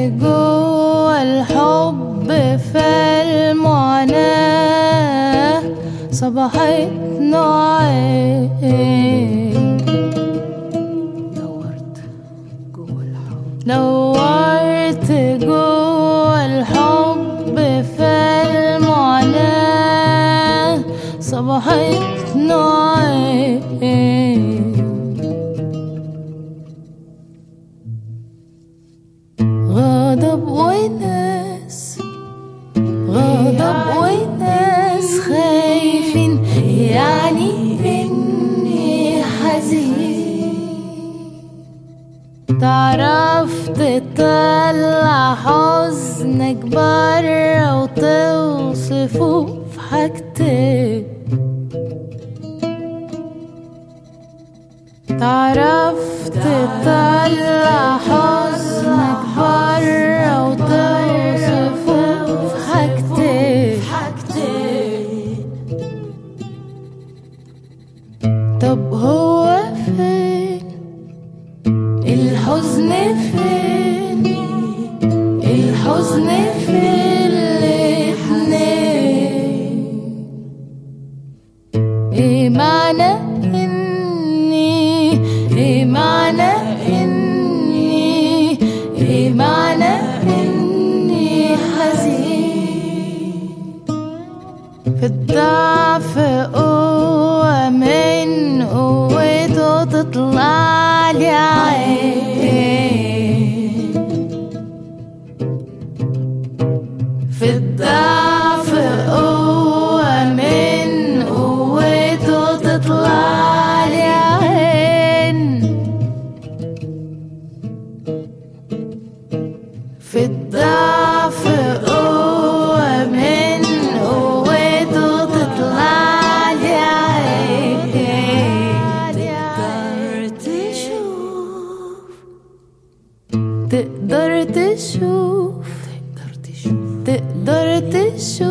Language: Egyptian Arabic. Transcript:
جوا الحب في المعاناة صبحت نوعين دورت جوا الحب دورت جوا الحب في المعاناة صبحت نوعين غضب وناس غضب وناس خايفين يعني اني حزين تعرف تطلع حزنك برا وتوصفه في حاجتين تعرف تطلع حزنك برا وتوصفه في حاجتين طب هو فين الحزن فين الحزن في الاتنين ايه معنى اني ايه معنى اني ايه معنى اني حزين في الضعف قوة من قوته تطلع لي عين في الضعف قوة من قوته تطلع لي عين في الضعف قوة من قوته تطلع لي عين تقدر تشوف تقدر تشوف تقدر تشوف